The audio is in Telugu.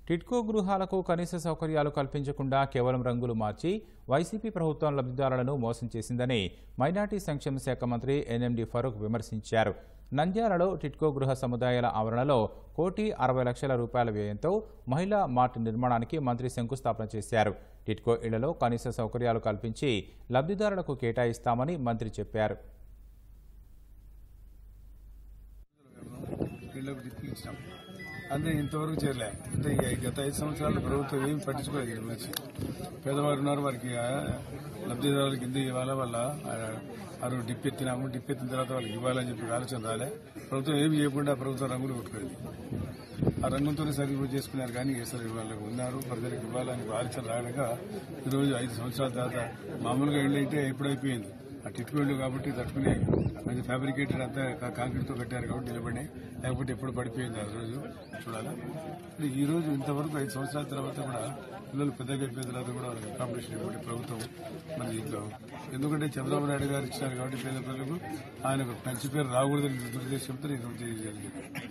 టిడ్కో గృహాలకు కనీస సౌకర్యాలు కల్పించకుండా కేవలం రంగులు మార్చి వైసీపీ ప్రభుత్వం లబ్ధిదారులను మోసం చేసిందని మైనార్టీ సంక్షేమ శాఖ మంత్రి ఎన్ఎండి ఫరూక్ విమర్శించారు నంద్యాలలో టిడ్కో గృహ సముదాయాల ఆవరణలో కోటి అరవై లక్షల రూపాయల వ్యయంతో మహిళా మార్ట్ నిర్మాణానికి మంత్రి శంకుస్థాపన చేశారు టిడ్కో ఇళ్లలో కనీస సౌకర్యాలు కల్పించి లబ్ధిదారులకు కేటాయిస్తామని మంత్రి చెప్పారు ఇళ్లకు దిక్కులు ఇచ్చినాం అంతే ఇంతవరకు చేరలే అంటే ఈ గత ఐదు సంవత్సరాలు ప్రభుత్వం ఏం పట్టించుకోలేదు దీని గురించి పేదవారు ఉన్నారు వారికి ఆ, లబ్ధిదారులకు ఇంత ఇవ్వాలా వాళ్ళ ఆ రోజు డిప్ ఎత్తినాము డిప్ ఎత్తిన తర్వాత వాళ్ళకి ఇవ్వాలని చెప్పి ఆలోచన రాలే ప్రభుత్వం ఏమి చేయకుండా ప్రభుత్వం రంగులు కొట్టుకుంది ఆ రంగంతోనే సరిగ్గా చేసుకున్నారు కానీ అసలు వాళ్ళకి ఉన్నారు ప్రజలకు ఇవ్వాలని ఆలోచన రాక ఈరోజు ఐదు సంవత్సరాల తర్వాత మామూలుగా ఇల్లు అయితే ఎప్పుడు అయిపోయింది ఆ టిట్కోళ్ళు కాబట్టి తట్టుకుని మంచి ఫ్యాబ్రికేటెడ్ అంతా కా- కాంక్రీట్ తో కట్టారు కాబట్టి నిలబడి లేకపోతే ఎప్పుడు పడిపోయింది ఆ రోజు చూడాలా అంటే ఈ రోజు ఇంతవరకు ఐదు సంవత్సరాల తర్వాత కూడా పిల్లలు పెద్దగా అయిపోయిన తర్వాత కూడా వాళ్ళకి అకామిడేషన్ ఇవ్వబడి ప్రభుత్వం మన దీంట్లో ఎందుకంటే చంద్రబాబు నాయుడు గారు ఇచ్చినారు కాబట్టి పేద ప్రజలకు ఆయన మంచి పేరు రాకూడదని దురుద్దేశంతో నేను చేయగలిగింది